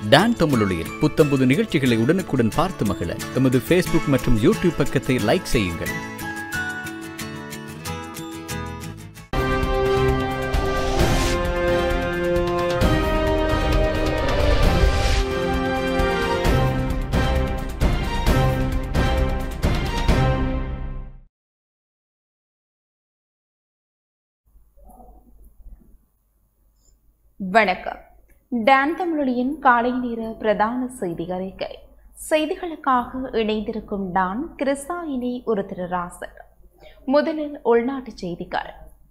Don தமிழொலியில் புத்தம்புது நிகழ்ச்சிகளை உடனுக்குடன் பார்த்து மகிழ எமது ஃபேஸ்புக் மற்றும் யூடியூப் பக்கத்தை லைக் செய்யுங்கள் வணக்கம் டான் தமிழொலியின் காலை நேர பிரதான செய்தி அறிக்கை செய்திகளுக்காக இணைந்திருக்கும் டான் கிறிஸ்தாயினி ஒரு திருராசர் முதலில் உள்நாட்டு செய்திகள்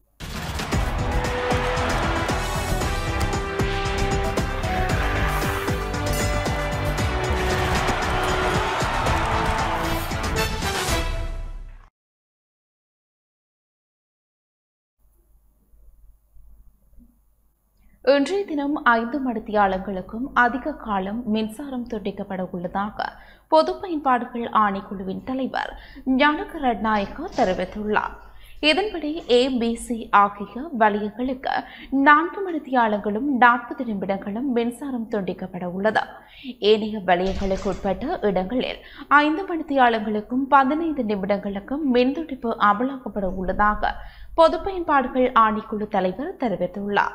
இன்றைய தினம் ஐந்து மணித்தியாலங்களுக்கும் அதிக காலம் மின்சாரம் துண்டிக்கப்பட உள்ளதாக பொது பயன்பாடுகள் ஆணைக்குழுவின் தலைவர் ஞானக ரட்நாயக்கா தெரிவித்துள்ளார் இதன்படி ஏபிசி ஆகிய வலயங்களுக்கு நான்கு மணித்தியாலங்களும் நாற்பது நிமிடங்களும் மின்சாரம் துண்டிக்கப்பட உள்ளது ஏனைய வலயங்களுக்கு உட்பட்ட இடங்களில் ஐந்து மணித்தியாலங்களுக்கும் பதினைந்து நிமிடங்களுக்கும் மின் துண்டிப்பு அமலாக்கப்பட உள்ளதாக பொது பயன்பாடுகள் ஆணைக்குழு தலைவர் தெரிவித்துள்ளார்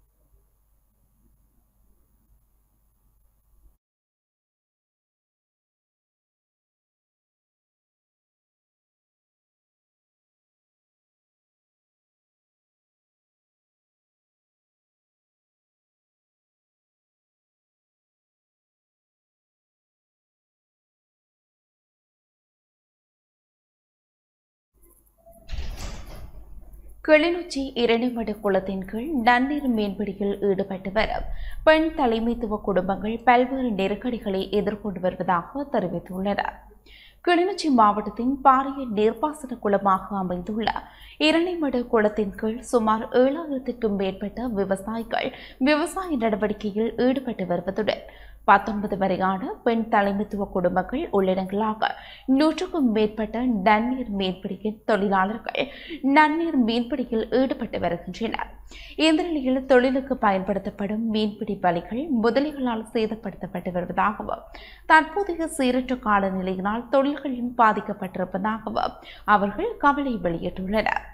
கிளிநொச்சி இரணிமடு குளத்தின் கீழ் நன்னீர் மீன்பிடியில் ஈடுபட்டு வரும் பெண் தலைமைத்துவ குடும்பங்கள் பல்வேறு நெருக்கடிகளை எதிர்கொண்டு வருவதாக தெரிவித்துள்ளனர் கிளிநொச்சி மாவட்டத்தின் பாரிய நீர்ப்பாசன குளமாக அமைந்துள்ள இரணிமடு குளத்தின் கீழ் சுமார் ஏழாயிரத்திற்கும் மேற்பட்ட விவசாயிகள் விவசாய நடவடிக்கையில் ஈடுபட்டு வருவதுடன் பத்தொன்பது வரையான பெண் தலைமைத்துவ குடும்பங்கள் உள்ளடங்களாக நூற்றுக்கும் மேற்பட்ட நன்னீர் மீன்பிடிக்கும் தொழிலாளர்கள் நன்னீர் மீன்பிடியில் ஈடுபட்டு வருகின்றனர் இந்த நிலையில் தொழிலுக்கு பயன்படுத்தப்படும் மீன்பிடி வலைகள் முதலிகளால் சேதப்படுத்தப்பட்டு வருவதாகவும் தற்போதைய சீரற்ற காலநிலையினால் தொழில்களும் பாதிக்கப்பட்டிருப்பதாகவும் அவர்கள் கவலை வெளியிட்டுள்ளனர்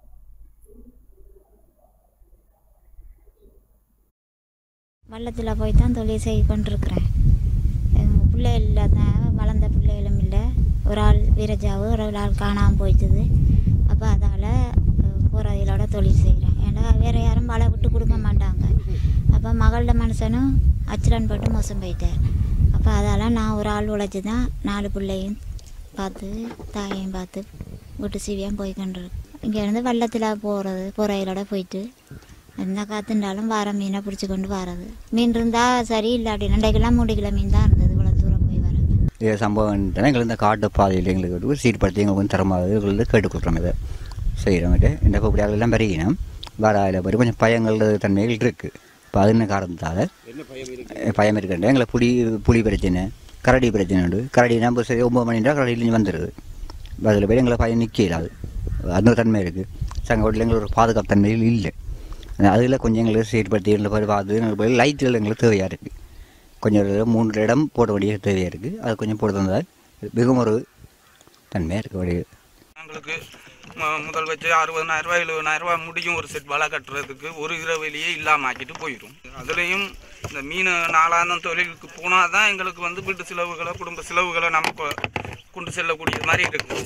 வள்ளத்தில் போய் தான் தொழில் செய்து கொண்டிருக்கிறேன் எங்கள் பிள்ளைகள் தான் வளர்ந்த பிள்ளைகளும் இல்லை ஒரு ஆள் வீரஜாவு ஒரு ஆள் காணாமல் போயிட்டுது அப்போ அதால் போகிறதிலோட தொழில் செய்கிறேன் ஏன்னா வேறு யாரும் வலை விட்டு கொடுக்க மாட்டாங்க அப்போ மகளோட மனுஷனும் அச்சிலன் போட்டு மோசம் போயிட்டார் அப்போ அதால் நான் ஒரு ஆள் உழைச்சி தான் நாலு பிள்ளையும் பார்த்து தாயையும் பார்த்து வீட்டு சீவியாக போய் கொண்டிருக்கேன் இங்கேருந்து வள்ளத்தில் போகிறது போகிறதிலோட போயிட்டு என்ன காத்துண்டாலும் வார மீனை பிடிச்சி கொண்டு வரது மீன் இருந்தால் சரி இல்லாட்டி ரெண்டைக்கெல்லாம் மூணு கிலோ மீன் தான் இருந்தது இவ்வளோ தூரம் போய் வர இது சம்பவம் எங்களுக்கு இந்த காட்டு பாதையில் எங்களுக்கு ஒரு சீர்படுத்தி எங்களுக்கு வந்து தரமாக எங்களுக்கு கேட்டுக்கொள்கிறோம் இதை செய்கிறவங்கிட்ட இந்த கூப்பிடியாக எல்லாம் பெருகினோம் வர அதில் பற்றி கொஞ்சம் பயங்கள் தன்மைகள் இருக்குது இப்போ அது என்ன காரணத்தால் பயம் இருக்குன்ற எங்களை புலி புலி பிரச்சனை கரடி பிரச்சனை உண்டு கரடி நம்ம சரி ஒம்பது மணின்றா கரடியில் வந்துடுது அதில் போய் எங்களை பயம் நிற்கல அது அந்த தன்மை இருக்குது சங்கோட்டில் எங்களுக்கு ஒரு பாதுகாப்பு தன்மைகள் இல்லை அதில் கொஞ்சம் எங்களுக்கு சீர்படுத்தி எங்களை போய் பார்த்து லைட்டுகள் எங்களுக்கு தேவையாக இருக்குது கொஞ்சம் ஒரு மூன்று இடம் போட வேண்டிய தேவையாக இருக்குது அது கொஞ்சம் போட்டு தந்தால் மிகவும் ஒரு தன்மையாக இருக்க வேண்டியது எங்களுக்கு மு- முதல் வச்சு அறுபதனாயிரம் ரூபாய் எழுபதாயிரம் ரூபாய் முடியும் ஒரு செட் வலை கட்டுறதுக்கு ஒரு இரவிலேயே இல்லாம ஆக்கிட்டு போயிடும் அதுலேயும் இந்த மீன் நாளாந்தம் தொழிலுக்கு போனால் தான் எங்களுக்கு வந்து வீட்டு செலவுகளை குடும்ப செலவுகளை நமக்கு கொண்டு செல்லக்கூடிய மாதிரி இருக்குது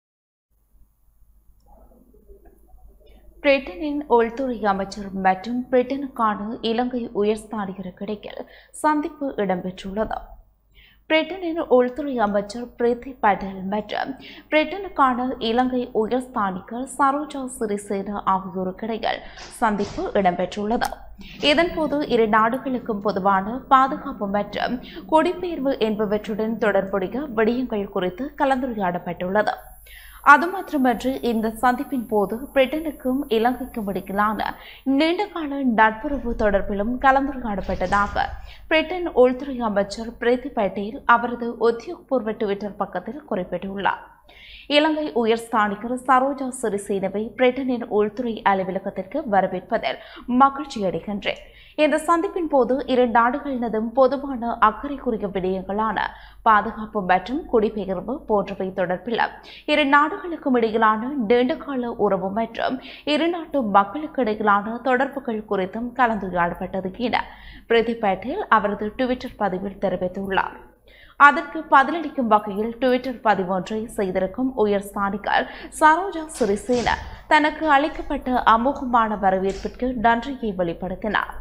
பிரிட்டனின் உள்துறை அமைச்சர் மற்றும் பிரிட்டனுக்கான இலங்கை உயர்ஸ்தானிகருக்கிடையில் சந்திப்பு இடம்பெற்றுள்ளது பிரிட்டனின் உள்துறை அமைச்சர் பிரீத்தி பட்டேல் மற்றும் பிரிட்டனுக்கான இலங்கை உயர்ஸ்தானிகர் சரோஜா சிறிசேன ஆகியோருக்கிடையில் சந்திப்பு இடம்பெற்றுள்ளது இதன்போது இரு நாடுகளுக்கும் பொதுவான பாதுகாப்பு மற்றும் குடிபெயர்வு என்பவற்றுடன் தொடர்புடைய விடயங்கள் குறித்து கலந்துரையாடப்பட்டுள்ளது அது மாத்திரமன்றி இந்த சந்திப்பின் போது பிரிட்டனுக்கும் இலங்கைக்கும் இடையிலான நீண்டகால நட்புறவு தொடர்பிலும் கலந்துரையாடப்பட்டதாக பிரிட்டன் உள்துறை அமைச்சர் பிரீத்தி பட்டேல் அவரது உத்தியோகபூர்வ டுவிட்டர் பக்கத்தில் குறிப்பிட்டுள்ளார் இலங்கை உயர்ஸ்தானிகர் சரோஜா சிறிசேனவை பிரிட்டனின் உள்துறை அலுவலகத்திற்கு வரவேற்பதில் மகிழ்ச்சி அடைகின்றேன் இந்த சந்திப்பின் போது இரு நாடுகளினதும் பொதுவான அக்கறைக்குரிய விடயங்களான பாதுகாப்பு மற்றும் குடிபெயர்வு போன்றவை தொடர்பில் இரு நாடுகளுக்கும் இடையிலான நீண்டகால உறவு மற்றும் இரு நாட்டு மக்களுக்கு இடையிலான தொடர்புகள் குறித்தும் கலந்துரையாடப்பட்டது என பிரதீப் பட்டேல் அவரது டுவிட்டர் பதிவில் தெரிவித்துள்ளார் அதற்கு பதிலளிக்கும் வகையில் டுவிட்டர் பதிவொன்றை செய்திருக்கும் உயர் ஸ்தானிகர் சரோஜா சிறிசேன தனக்கு அளிக்கப்பட்ட அமோகமான வரவேற்பிற்கு நன்றியை வெளிப்படுத்தினார்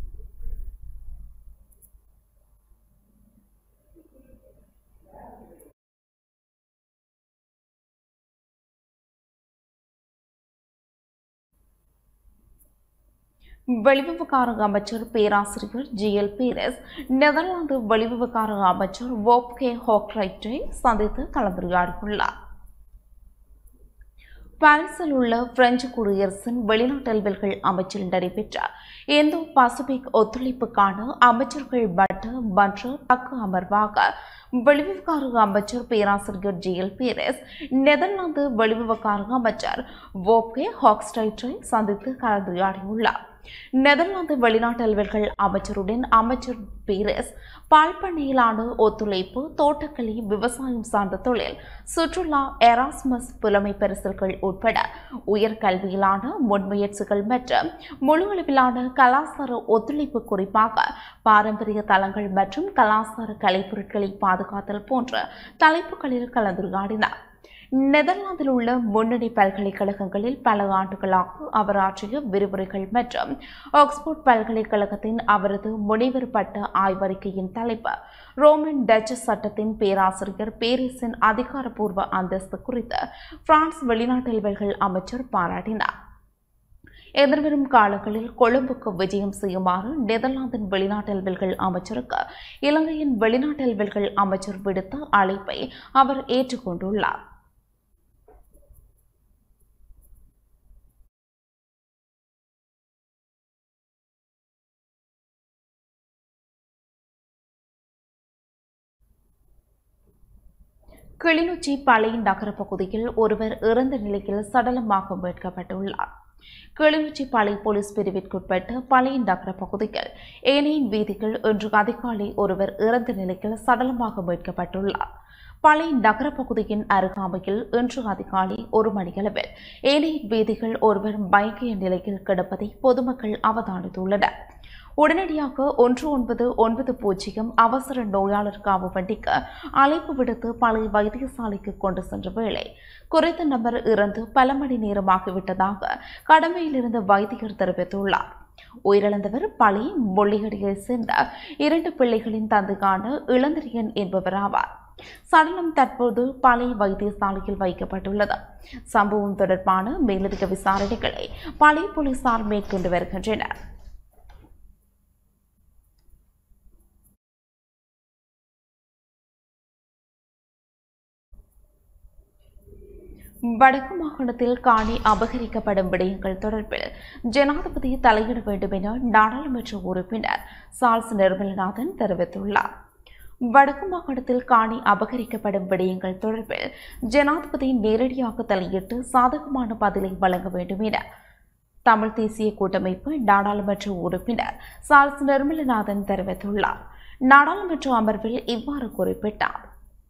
வெளிவிவகார அமைச்சர் பேராசிரியர் ஜி எல் பீரஸ் நெதர்லாந்து வெளிவிவகார அமைச்சர் வோப்கே ஹோக்ரைட்டை சந்தித்து கலந்துரையாடியுள்ளார் பாரிஸில் உள்ள பிரெஞ்சு குடியரசின் வெளிநாட்டு அலுவல்கள் அமைச்சில் நடைபெற்ற இந்தோ பசிபிக் ஒத்துழைப்புக்கான அமைச்சர்கள் மட்ட மன்ற பக்க அமர்வாக வெளிவிவகார அமைச்சர் பேராசிரியர் ஜி எல் பீரஸ் நெதர்லாந்து வெளிவிவகார அமைச்சர் வோப்கே ஹாக்ஸ்டைட்டை சந்தித்து கலந்துரையாடியுள்ளார் நெதர்லாந்து வெளிநாட்டு அலுவல்கள் அமைச்சருடன் அமைச்சர் பீரஸ் பால் பண்ணையிலான ஒத்துழைப்பு தோட்டக்கலை விவசாயம் சார்ந்த தொழில் சுற்றுலா எராஸ்மஸ் புலமை பரிசல்கள் உட்பட உயர்கல்வியிலான முன்முயற்சிகள் மற்றும் முழு அளவிலான கலாச்சார ஒத்துழைப்பு குறிப்பாக பாரம்பரிய தலங்கள் மற்றும் கலாச்சார கலைப்பொருட்களை பாதுகாத்தல் போன்ற தலைப்புகளில் கலந்துரையாடினார் நெதர்லாந்தில் உள்ள முன்னணி பல்கலைக்கழகங்களில் பல ஆண்டுகளாக அவர் ஆற்றிய விரிவுரைகள் மற்றும் ஆக்ஸ்போர்ட் பல்கலைக்கழகத்தின் அவரது முனைவர் பட்ட ஆய்வறிக்கையின் தலைப்பு ரோமன் டச்சு சட்டத்தின் பேராசிரியர் பேரிஸின் அதிகாரப்பூர்வ அந்தஸ்து குறித்து பிரான்ஸ் வெளிநாட்டு அலுவல்கள் அமைச்சர் பாராட்டினார் எதிர்வரும் காலங்களில் கொழும்புக்கு விஜயம் செய்யுமாறு நெதர்லாந்தின் வெளிநாட்டு அலுவல்கள் அமைச்சருக்கு இலங்கையின் வெளிநாட்டு அலுவல்கள் அமைச்சர் விடுத்த அழைப்பை அவர் ஏற்றுக்கொண்டுள்ளார் கிளிநொச்சி பழைய நகர பகுதியில் ஒருவர் இறந்த நிலையில் சடலமாக மீட்கப்பட்டுள்ளார் கிளிநொச்சி பழைய போலீஸ் பிரிவிற்குட்பட்ட பழைய நகர பகுதியில் ஏனையின் வீதியில் இன்று அதிகாலை ஒருவர் இறந்த நிலையில் சடலமாக மீட்கப்பட்டுள்ளார் பழைய நகர பகுதியின் அருகாமையில் இன்று அதிகாலை ஒரு மணியளவில் ஏனையின் வீதிகள் ஒருவர் மயங்கிய நிலையில் கிடப்பதை பொதுமக்கள் அவதானித்துள்ளனர் உடனடியாக ஒன்று ஒன்பது ஒன்பது பூஜ்ஜியம் அவசர நோயாளர் காவு வண்டிக்கு அழைப்பு விடுத்து பழைய வைத்தியசாலைக்கு கொண்டு சென்ற வேளை குறித்த நபர் இறந்து பல மணி நேரமாகிவிட்டதாக கடமையில் இருந்த வைத்தியர் தெரிவித்துள்ளார் உயிரிழந்தவர் பழி மொழியடியைச் சேர்ந்த இரண்டு பிள்ளைகளின் தந்தையான இளந்திரியன் என்பவர் ஆவார் சடலம் தற்போது பழைய வைத்தியசாலையில் வைக்கப்பட்டுள்ளது சம்பவம் தொடர்பான மேலதிக விசாரணைகளை பழைய போலீசார் மேற்கொண்டு வருகின்றனர் வடக்கு மாகாணத்தில் காணி அபகரிக்கப்படும் விடயங்கள் தொடர்பில் ஜனாதிபதி தலையிட வேண்டும் என நாடாளுமன்ற உறுப்பினர் சார்ல்ஸ் நிர்மலநாதன் தெரிவித்துள்ளார் வடக்கு மாகாணத்தில் காணி அபகரிக்கப்படும் விடயங்கள் தொடர்பில் ஜனாதிபதி நேரடியாக தலையிட்டு சாதகமான பதிலை வழங்க வேண்டும் என தமிழ் தேசிய கூட்டமைப்பு நாடாளுமன்ற உறுப்பினர் சார்ல்ஸ் நிர்மலநாதன் தெரிவித்துள்ளார் நாடாளுமன்ற அமர்வில் இவ்வாறு குறிப்பிட்டார்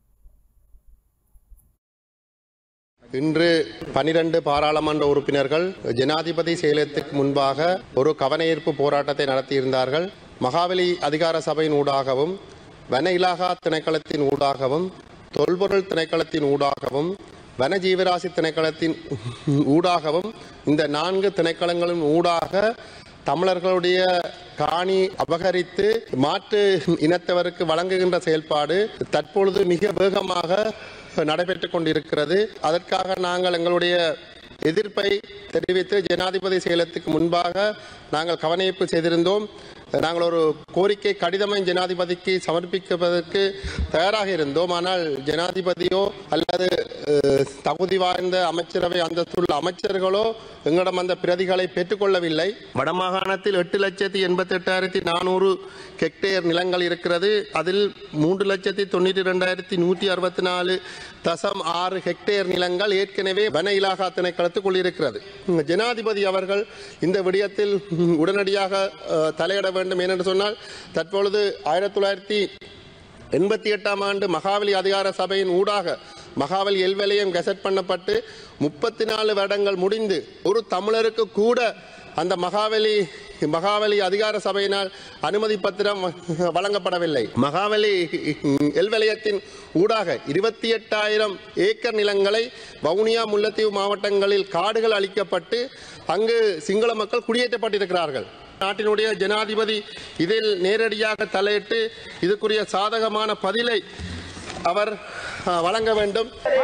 இன்று பனிரெண்டு பாராளுமன்ற உறுப்பினர்கள் ஜனாதிபதி செயலகத்துக்கு முன்பாக ஒரு கவனஈர்ப்பு போராட்டத்தை நடத்தியிருந்தார்கள் மகாவலி அதிகார சபையின் ஊடாகவும் வன இலாகா திணைக்களத்தின் ஊடாகவும் தொல்பொருள் திணைக்களத்தின் ஊடாகவும் வன ஜீவராசி திணைக்களத்தின் ஊடாகவும் இந்த நான்கு திணைக்களங்களின் ஊடாக தமிழர்களுடைய காணி அபகரித்து மாற்று இனத்தவருக்கு வழங்குகின்ற செயல்பாடு தற்பொழுது மிக வேகமாக நடைபெற்றுக் கொண்டிருக்கிறது அதற்காக நாங்கள் எங்களுடைய எதிர்ப்பை தெரிவித்து ஜனாதிபதி செயலத்துக்கு முன்பாக நாங்கள் கவனிப்பு செய்திருந்தோம் நாங்கள் ஒரு கோரிக்கை கடிதமை ஜனாதிபதிக்கு சமர்ப்பிப்பதற்கு தயாராக இருந்தோம் ஆனால் ஜனாதிபதியோ அல்லது அஹ், தகுதி வாய்ந்த அமைச்சரவை அந்தஸ்துள்ள அமைச்சர்களோ எங்களிடம் அந்த பிரதிகளை பெற்றுக்கொள்ளவில்லை வடமாகாணத்தில் எட்டு லட்சத்தி எண்பத்தி எட்டாயிரத்தி நானூறு ஹெக்டேர் நிலங்கள் இருக்கிறது அதில் மூன்று லட்சத்தி தொண்ணூற்றி ரெண்டாயிரத்தி நூற்றி அறுபத்தி நாலு தசம் ஆறு ஹெக்டேர் நிலங்கள் ஏற்கனவே வன இலாகா திணைக்களத்துக்குள் இருக்கிறது ஜனாதிபதி அவர்கள் இந்த விடயத்தில் உடனடியாக அஹ், தலையிட வேண்டும் ஏனென்று சொன்னால் தற்பொழுது ஆயிரத்தி தொள்ளாயிரத்தி எண்பத்தி எட்டாம் ஆண்டு மகாவலி அதிகார சபையின் ஊடாக மகாவலி எல்வலயம் கெசட் பண்ணப்பட்டு முப்பத்தி நாலு வருடங்கள் முடிந்து ஒரு தமிழருக்கு கூட அந்த மகாவலி மகாவலி அதிகார சபையினால் அனுமதி பத்திரம் வழங்கப்படவில்லை மகாவலி எல்வலயத்தின் ஊடாக இருபத்தி எட்டாயிரம் ஏக்கர் நிலங்களை வவுனியா முல்லைத்தீவு மாவட்டங்களில் காடுகள் அளிக்கப்பட்டு அங்கு சிங்கள மக்கள் குடியேற்றப்பட்டிருக்கிறார்கள் நாட்டினுடைய ஜனாதிபதி இதில் நேரடியாக தலையிட்டு இதுக்குரிய சாதகமான பதிலை அவர் அஹ், வழங்க வேண்டும்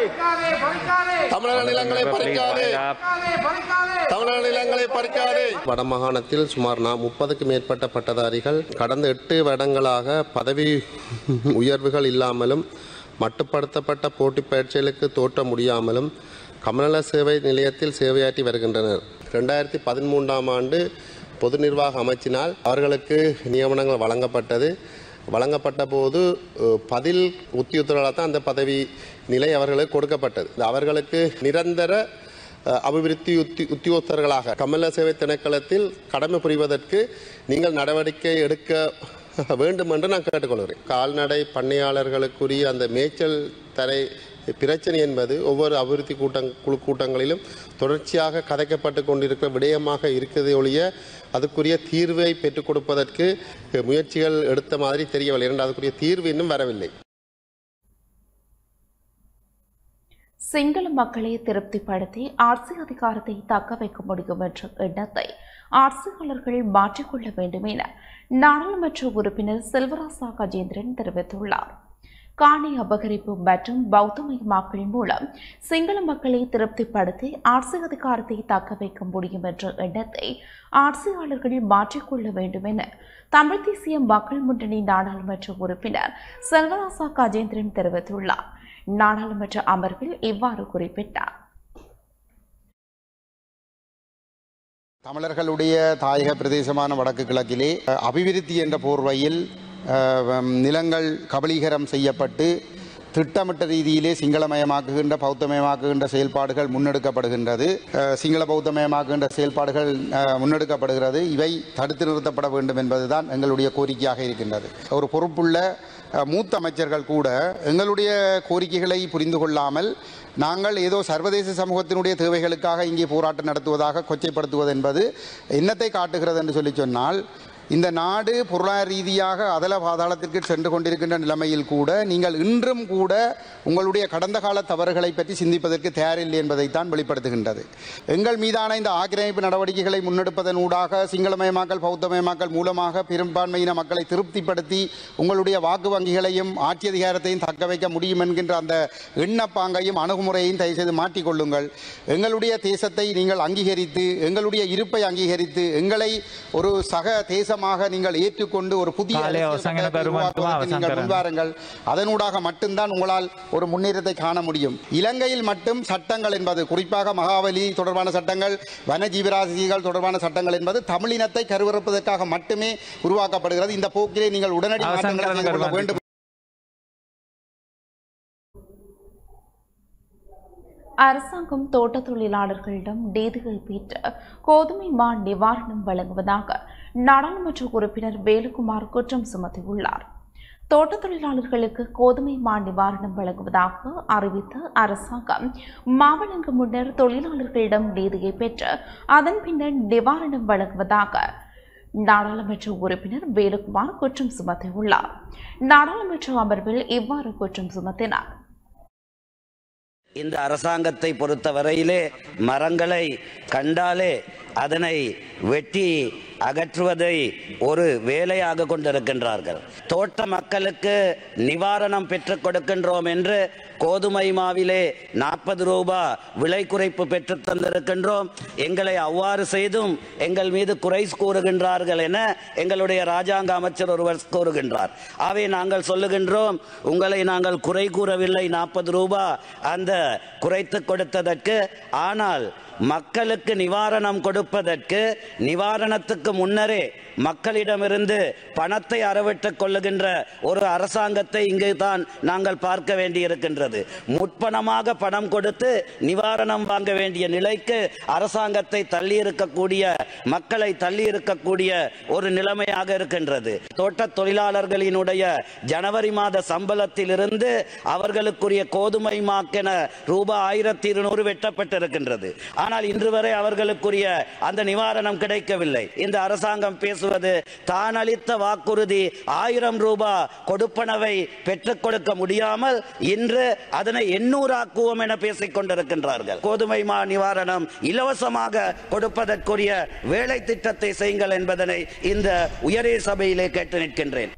தமிழக நிலங்களை பறிக்காதே தமிழக நிலங்களை பறிக்காதே வடமாகாணத்தில் சுமார் நான் முப்பதுக்கு மேற்பட்ட பட்டதாரிகள் கடந்த எட்டு வருடங்களாக பதவி உயர்வுகள் இல்லாமலும் மட்டுப்படுத்தப்பட்ட போட்டி பயிற்சிகளுக்கு தோற்ற முடியாமலும் கமநல சேவை நிலையத்தில் சேவையாற்றி வருகின்றனர் ரெண்டாயிரத்தி பதிமூன்றாம் ஆண்டு பொது நிர்வாக அமைச்சினால் அவர்களுக்கு நியமனங்கள் வழங்கப்பட்டது வழங்கப்பட்ட போது அஹ், பதில் உத்தியோகத்தரால் தான் அந்த பதவி நிலை அவர்களுக்கு கொடுக்கப்பட்டது இந்த அவர்களுக்கு நிரந்தர அஹ், அபிவிருத்தி உத்தி உத்தியோகத்தர்களாக கமல சேவை திணைக்களத்தில் கடமை புரிவதற்கு நீங்கள் நடவடிக்கை எடுக்க வேண்டும் என்று நான் கேட்டுக்கொள்கிறேன் கால்நடை பண்ணையாளர்களுக்குரிய அந்த மேய்ச்சல் தரை பிரச்சனை என்பது ஒவ்வொரு அபிவிருத்தி கூட்டங் குழு கூட்டங்களிலும் தொடர்ச்சியாக கதைக்கப்பட்டு கொண்டிருக்கிற விடயமாக இருக்கிறதே ஒழிய அதுக்குரிய தீர்வை பெற்றுக் கொடுப்பதற்கு முயற்சிகள் எடுத்த மாதிரி தெரியவில்லை இரண்டு அதுக்குரிய தீர்வு இன்னும் வரவில்லை சிங்கள மக்களை திருப்திப்படுத்தி ஆட்சி அதிகாரத்தை தக்க வைக்க முடியும் என்ற எண்ணத்தை ஆட்சியாளர்கள் மாற்றிக்கொள்ள வேண்டும் என நாடாளுமன்ற உறுப்பினர் செல்வராசா கஜேந்திரன் தெரிவித்துள்ளார் காணி அபகரிப்பு மற்றும் பௌத்தமயமாக்கல் மூலம் சிங்கள மக்களை திருப்திப்படுத்தி ஆட்சி அதிகாரத்தை தக்க வைக்க முடியும் என்ற எண்ணத்தை ஆட்சியாளர்கள் மாற்றிக்கொள்ள வேண்டும் என தமிழ் தேசிய மக்கள் முன்னணி நாடாளுமன்ற உறுப்பினர் செல்வராசா கஜேந்திரன் தெரிவித்துள்ளார் நாடாளுமன்ற அமர்வில் இவ்வாறு குறிப்பிட்டார் தமிழர்களுடைய தாயக பிரதேசமான வடக்கு கிழக்கிலே அஹ், அபிவிருத்தி என்ற போர்வையில் அஹ், வம், நிலங்கள் கபலீகரம் செய்யப்பட்டு திட்டமிட்ட ரீதியிலே சிங்களமயமாக்குகின்ற பௌத்தமயமாக்குகின்ற செயல்பாடுகள் முன்னெடுக்கப்படுகின்றது அஹ், சிங்கள பௌத்தமயமாக்குகின்ற செயல்பாடுகள் அஹ், முன்னெடுக்கப்படுகிறது இவை தடுத்து நிறுத்தப்பட வேண்டும் என்பதுதான் எங்களுடைய கோரிக்கையாக இருக்கின்றது ஒரு பொறுப்புள்ள அஹ், மூத்த அமைச்சர்கள் கூட எங்களுடைய கோரிக்கைகளை புரிந்து கொள்ளாமல் நாங்கள் ஏதோ சர்வதேச சமூகத்தினுடைய தேவைகளுக்காக இங்கே போராட்டம் நடத்துவதாக கொச்சைப்படுத்துவது என்பது என்னத்தை காட்டுகிறது என்று சொல்லி சொன்னால் இந்த நாடு பொருளாதார ரீதியாக அதல பாதாளத்திற்கு சென்று கொண்டிருக்கின்ற நிலைமையில் கூட நீங்கள் இன்றும் கூட உங்களுடைய கடந்த கால தவறுகளை பற்றி சிந்திப்பதற்கு தயாரில்லை என்பதைத்தான் வெளிப்படுத்துகின்றது எங்கள் மீதான இந்த ஆக்கிரமிப்பு நடவடிக்கைகளை முன்னெடுப்பதன் ஊடாக சிங்களமயமாக்கல் பௌத்தமயமாக்கல் மூலமாக பெரும்பான்மையின மக்களை திருப்திப்படுத்தி உங்களுடைய வாக்கு வங்கிகளையும் ஆட்சி அதிகாரத்தையும் தக்க வைக்க முடியும் என்கின்ற அந்த எண்ணப்பாங்கையும் அணுகுமுறையையும் தயவுசெய்து மாற்றிக்கொள்ளுங்கள் எங்களுடைய தேசத்தை நீங்கள் அங்கீகரித்து எங்களுடைய இருப்பை அங்கீகரித்து எங்களை ஒரு சக தேசமாக நீங்கள் ஏற்றுக்கொண்டு ஒரு புதிய කාලය அரசியல் අවසන් වෙන சட்டத்தை කරුණාත්මක உருவாக்குவதற்கு நீங்கள் අවසන් කරන්න. முன்வாருங்கள் அதனூடாக மட்டும்தான் உங்களால் ஒரு முன்னேற்றத்தை காண முடியும் இலங்கையில் மட்டும் சட்டங்கள் என்பது குறிப்பாக மகாவலி தொடர்பான சட்டங்கள் வன ஜீவராசிகள் தொடர்பான சட்டங்கள் என்பது தமிழினத்தை கருவறுப்பதற்காக மட்டுமே உருவாக்கப்படுகிறது இந்த போக்கிலே நீங்கள் உடனடி அவசன் மாற்றங்களை கரண செய்து கொள்ள கருவாந்தி. வேண்டும் அரசாங்கம் தோட்ட தொழிலாளர்களிடம் நீதிகள் பெற்று கோதுமை மா நிவாரணம் வழங்குவதாக நாடாளுமன்ற உறுப்பினர் வேலுக்குமார் குற்றம் சுமத்தியுள்ளார் தோட்ட தொழிலாளர்களுக்கு கோதுமை மா நிவாரணம் வழங்குவதாக அறிவித்த அரசாங்கம் மாவழங்கு முன்னர் தொழிலாளர்களிடம் நீதியை பெற்று அதன் பின்னர் நிவாரணம் வழங்குவதாக நாடாளுமன்ற உறுப்பினர் வேலுக்குமார் குற்றம் சுமத்தியுள்ளார் நாடாளுமன்ற அமர்வில் இவ்வாறு குற்றம் சுமத்தினார் இந்த அரசாங்கத்தை பொறுத்தவரையிலே மரங்களை கண்டாலே அதனை வெட்டி அகற்றுவதை ஒரு வேலையாக கொண்டிருக்கின்றார்கள் தோட்ட மக்களுக்கு நிவாரணம் பெற்றுக் கொடுக்கின்றோம் என்று கோதுமை மாவிலே நாற்பது ரூபா விலை குறைப்பு பெற்றுத் தந்திருக்கின்றோம் எங்களை அவ்வாறு செய்தும் எங்கள் மீது குறை கூறுகின்றார்கள் என எங்களுடைய ராஜாங்க அமைச்சர் ஒருவர் கூறுகின்றார் ஆகவே நாங்கள் சொல்லுகின்றோம் உங்களை நாங்கள் குறை கூறவில்லை நாற்பது ரூபா அந்த குறைத்து கொடுத்ததற்கு ஆனால் மக்களுக்கு நிவாரணம் கொடுப்பதற்கு நிவாரணத்துக்கு முன்னரே மக்களிடமிருந்து பணத்தை அறவிட்டுக் கொள்ளுகின்ற ஒரு அரசாங்கத்தை இங்கு தான் நாங்கள் பார்க்க வேண்டியிருக்கின்றது முற்பணமாக பணம் கொடுத்து நிவாரணம் வாங்க வேண்டிய நிலைக்கு அரசாங்கத்தை தள்ளி இருக்கக்கூடிய மக்களை தள்ளி இருக்கக்கூடிய ஒரு நிலைமையாக இருக்கின்றது தோட்ட தொழிலாளர்களினுடைய ஜனவரி மாத சம்பளத்திலிருந்து அவர்களுக்குரிய கோதுமை மாக்கென ரூபாய் ஆயிரத்தி இருநூறு வெட்டப்பட்டிருக்கின்றது ஆனால் இன்று வரை அவர்களுக்குரிய அந்த நிவாரணம் கிடைக்கவில்லை இந்த அரசாங்கம் பேசுவது தான் அளித்த வாக்குறுதி ஆயிரம் ரூபாய் கொடுப்பனவை பெற்றுக் கொடுக்க முடியாமல் இன்று அதனை எண்ணூறாக்குவோம் என பேசிக் கொண்டிருக்கின்றார்கள் கோதுமை மா நிவாரணம் இலவசமாக கொடுப்பதற்குரிய வேலை திட்டத்தை செய்யுங்கள் என்பதனை இந்த உயரிய சபையிலே கேட்டு நிற்கின்றேன்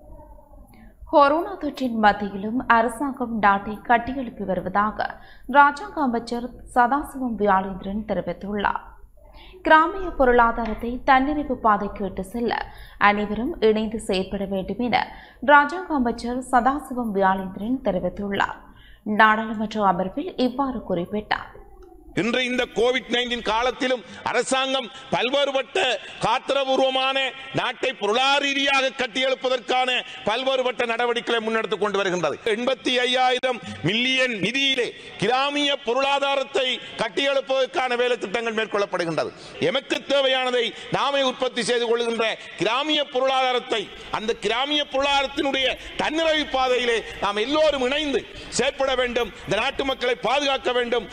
கொரோனா தொற்றின் மத்தியிலும் அரசாங்கம் நாட்டை கட்டியெழுப்பி வருவதாக ராஜாங்க அமைச்சர் சதாசிவம் வியாழேந்திரன் தெரிவித்துள்ளார் கிராமிய பொருளாதாரத்தை தன்னிறைவு பாதைக்கு இட்டு செல்ல அனைவரும் இணைந்து செயற்பட வேண்டும் என ராஜாங்க அமைச்சர் சதாசிவம் வியாழேந்திரன் தெரிவித்துள்ளார் நாடாளுமன்ற அமர்வில் இவ்வாறு குறிப்பிட்டார் இன்று இந்த கோவிட் நைன்டீன் காலத்திலும் அரசாங்கம் பல்வேறுபட்ட காத்திரபூர்வமான நாட்டை பொருளாதார ரீதியாக கட்டியெழுப்பதற்கான பல்வேறுபட்ட நடவடிக்கைகளை முன்னெடுத்துக் கொண்டு வருகின்றது எண்பத்தி ஐயாயிரம் மில்லியன் நிதியிலே கிராமிய பொருளாதாரத்தை கட்டியெழுப்பதற்கான வேலை திட்டங்கள் மேற்கொள்ளப்படுகின்றது எமக்கு தேவையானதை நாமே உற்பத்தி செய்து கொள்கின்ற கிராமிய பொருளாதாரத்தை அந்த கிராமிய பொருளாதாரத்தினுடைய தன்னிறைவு பாதையிலே நாம் எல்லோரும் இணைந்து செயற்பட வேண்டும் இந்த நாட்டு மக்களை பாதுகாக்க வேண்டும்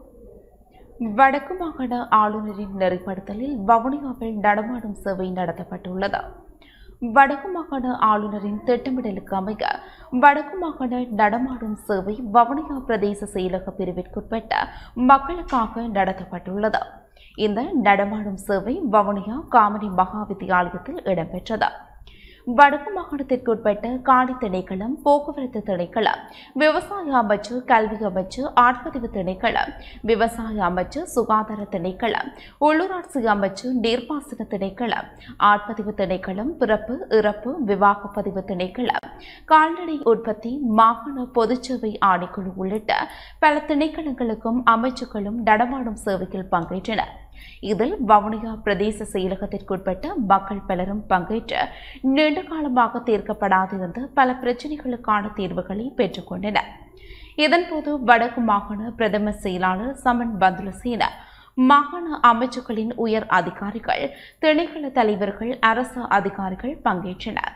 வடக்கு மாகாண ஆளுநரின் நெறிப்படுத்தலில் வவுனியாவில் நடமாடும் சேவை நடத்தப்பட்டுள்ளது வடக்கு மாகாண ஆளுநரின் திட்டமிடலுக்கு அமைய வடக்கு மாகாண நடமாடும் சேவை வவுனியா பிரதேச செயலக பிரிவிற்குட்பட்ட மக்களுக்காக நடத்தப்பட்டுள்ளது இந்த நடமாடும் சேவை வவுனியா காமனி மகா வித்தியாலயத்தில் இடம்பெற்றது வடக்கு மாகாணத்திற்குட்பட்ட காணி திணைக்களம் போக்குவரத்து திணைக்களம் விவசாய அமைச்சு கல்வி அமைச்சு ஆட்பதிவு திணைக்களம் விவசாய அமைச்சு சுகாதார திணைக்களம் உள்ளூராட்சி அமைச்சு நீர்ப்பாசன திணைக்களம் ஆட்பதிவு திணைக்களம் பிறப்பு இறப்பு விவாக பதிவு திணைக்களம் கால்நடை உற்பத்தி மாகாண பொதுச்சேவை ஆணைக்குழு உள்ளிட்ட பல திணைக்களங்களுக்கும் அமைச்சுக்களும் நடமாடும் சேவையில் பங்கேற்றனர் இதில் வவுனியா பிரதேச செயலகத்திற்குட்பட்ட மக்கள் பலரும் பங்கேற்று நீண்ட காலமாக தீர்க்கப்படாதிருந்த பல பிரச்சினைகளுக்கான தீர்வுகளை பெற்றுக்கொண்டனர் இதன்போது வடக்கு மாகாண பிரதம செயலாளர் சமன் பந்துலசேன மாகாண அமைச்சுக்களின் உயர் அதிகாரிகள் திணைக்கள தலைவர்கள் அரசு அதிகாரிகள் பங்கேற்றனர்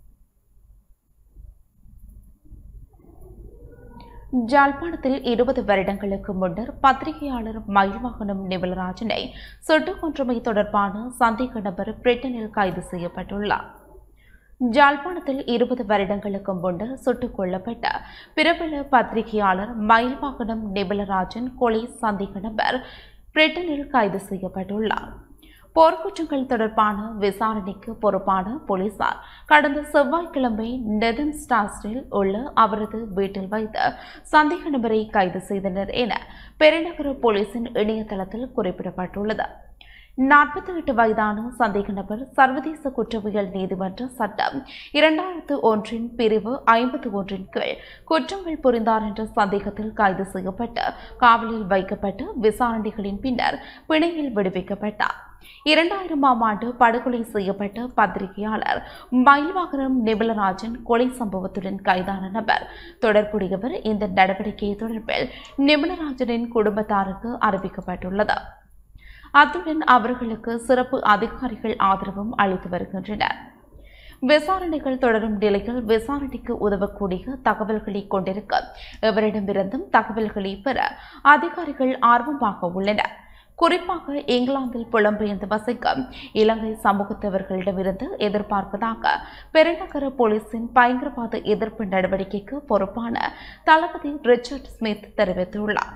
ஜாழ்ப்பாணத்தில் இருபது வருடங்களுக்கு முன்னர் பத்திரிகையாளர் மயில்வாகனம் நிபலராஜனை சுட்டுக் கொன்றமை தொடர்பான சந்தேக நபர் பிரிட்டனில் கைது செய்யப்பட்டுள்ளார் ஜாழ்ப்பாணத்தில் இருபது வருடங்களுக்கு முன்னர் சுட்டுக் கொல்லப்பட்ட பிரபல பத்திரிகையாளர் மயில்வாகனம் நிபலராஜன் கொலை சந்தேக நபர் பிரிட்டனில் கைது செய்யப்பட்டுள்ளார் போர்க்குற்றங்கள் தொடர்பான விசாரணைக்கு பொறுப்பான போலீசார் கடந்த செவ்வாய்க்கிழமை நெதன் ஸ்டாஸ்டில் உள்ள அவரது வீட்டில் வைத்து சந்தேக நபரை கைது செய்தனர் என பெருநகர போலீசின் இணையதளத்தில் குறிப்பிடப்பட்டுள்ளது நாற்பத்தி எட்டு வயதான சந்தேக நபர் சர்வதேச குற்றவியல் நீதிமன்ற சட்டம் இரண்டாயிரத்து ஒன்றின் பிரிவு ஐம்பத்தி ஒன்றின் கீழ் குற்றங்கள் புரிந்தார் என்ற சந்தேகத்தில் கைது செய்யப்பட்டு காவலில் வைக்கப்பட்டு விசாரணைகளின் பின்னர் பிணையில் விடுவிக்கப்பட்டார் இரண்டாயிரமாம் ஆண்டு படுகொலை செய்யப்பட்ட பத்திரிகையாளர் மயில்வாகரம் நிபலராஜன் கொலை சம்பவத்துடன் கைதான நபர் தொடர்புடையவர் இந்த நடவடிக்கை தொடர்பில் நிபலராஜனின் குடும்பத்தாருக்கு அறிவிக்கப்பட்டுள்ளது அத்துடன் அவர்களுக்கு சிறப்பு அதிகாரிகள் ஆதரவும் அளித்து வருகின்றனர் விசாரணைகள் தொடரும் நிலையில் விசாரணைக்கு உதவக்கூடிய தகவல்களை கொண்டிருக்க எவரிடமிருந்தும் தகவல்களை பெற அதிகாரிகள் ஆர்வமாக உள்ளனர் குறிப்பாக இங்கிலாந்தில் புலம்பெயர்ந்து வசிக்கும் இலங்கை சமூகத்தவர்களிடமிருந்து எதிர்பார்ப்பதாக பெருநகர போலீசின் பயங்கரவாத எதிர்ப்பு நடவடிக்கைக்கு பொறுப்பான தளபதி ரிச்சர்ட் ஸ்மித் தெரிவித்துள்ளார்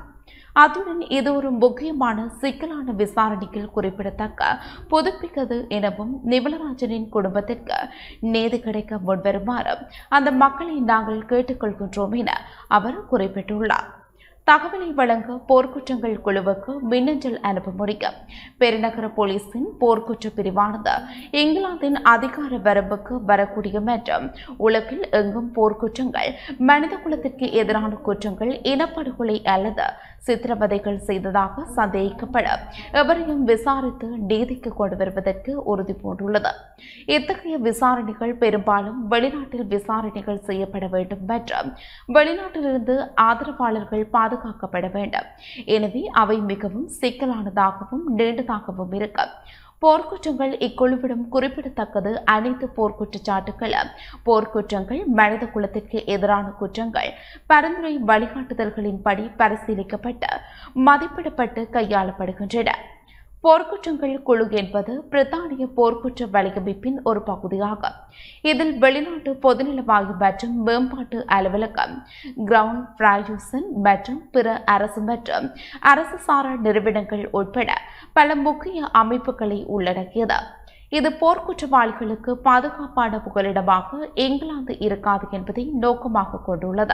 அத்துடன் இது ஒரு முக்கியமான சிக்கலான விசாரணையில் குறிப்பிடத்தக்க புதுப்பித்தது எனவும் நிபலராஜனின் குடும்பத்திற்கு நீதி கிடைக்க முன்வருமாறு அந்த மக்களை நாங்கள் கேட்டுக்கொள்கின்றோம் என அவர் குறிப்பிட்டுள்ளார் தகவலை வழங்க போர்க்குற்றங்கள் குழுவுக்கு மின்னஞ்சல் அனுப்ப முடியும் பெருநகர போலீசின் போர்க்குற்ற பிரிவானது இங்கிலாந்தின் அதிகார வரம்புக்கு வரக்கூடிய மற்றும் உலகில் எங்கும் போர்க்குற்றங்கள் மனித குலத்திற்கு எதிரான குற்றங்கள் இனப்படுகொலை அல்லது சித்திரவதைகள் செய்ததாக சந்தேகிக்கப்படும் எவரையும் விசாரித்து நீதிக்கு கொண்டு வருவதற்கு உறுதி பூண்டுள்ளது இத்தகைய விசாரணைகள் பெரும்பாலும் வெளிநாட்டில் விசாரணைகள் செய்யப்பட வேண்டும் மற்றும் வெளிநாட்டிலிருந்து ஆதரவாளர்கள் பாதுகாக்கப்பட வேண்டும் எனவே அவை மிகவும் சிக்கலானதாகவும் நீண்டதாகவும் இருக்கும் போர்க்குற்றங்கள் இக்குழுவிடம் குறிப்பிடத்தக்கது அனைத்து போர்க்குற்றச்சாட்டுகளும் போர்க்குற்றங்கள் மனித குலத்திற்கு எதிரான குற்றங்கள் பரிந்துரை வழிகாட்டுதல்களின்படி பரிசீலிக்கப்பட்டு மதிப்பிடப்பட்டு கையாளப்படுகின்றன போர்க்குற்றங்கள் குழு என்பது பிரித்தானிய போர்க்குற்ற வலையமைப்பின் ஒரு பகுதியாகும் இதில் வெளிநாட்டு பொதுநலவாயு மற்றும் மேம்பாட்டு அலுவலகம் கிரவுண்ட் பிராயூசன் மற்றும் பிற அரசு மற்றும் அரசு சாரா நிறுவனங்கள் உட்பட பல முக்கிய அமைப்புகளை உள்ளடக்கியது இது போர்க்குற்றவாளிகளுக்கு பாதுகாப்பான புகலிடமாக இங்கிலாந்து இருக்காது என்பதை நோக்கமாக கொண்டுள்ளது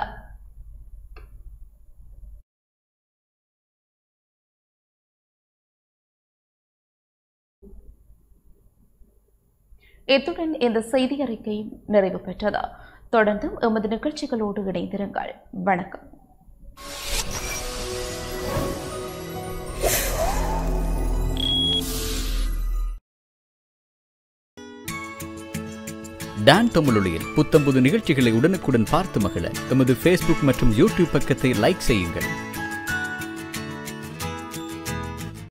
இத்துடன் இந்த செய்தி அறிக்கை நிறைவு பெற்றது தொடர்ந்தும் எமது நிகழ்ச்சிகளோடு இணைந்திருங்கள் வணக்கம் டான் தமிழொலியில் புத்தம்புது நிகழ்ச்சிகளை உடனுக்குடன் பார்த்து மகிழ எமது ஃபேஸ்புக் மற்றும் யூடியூப் பக்கத்தை லைக் செய்யுங்கள்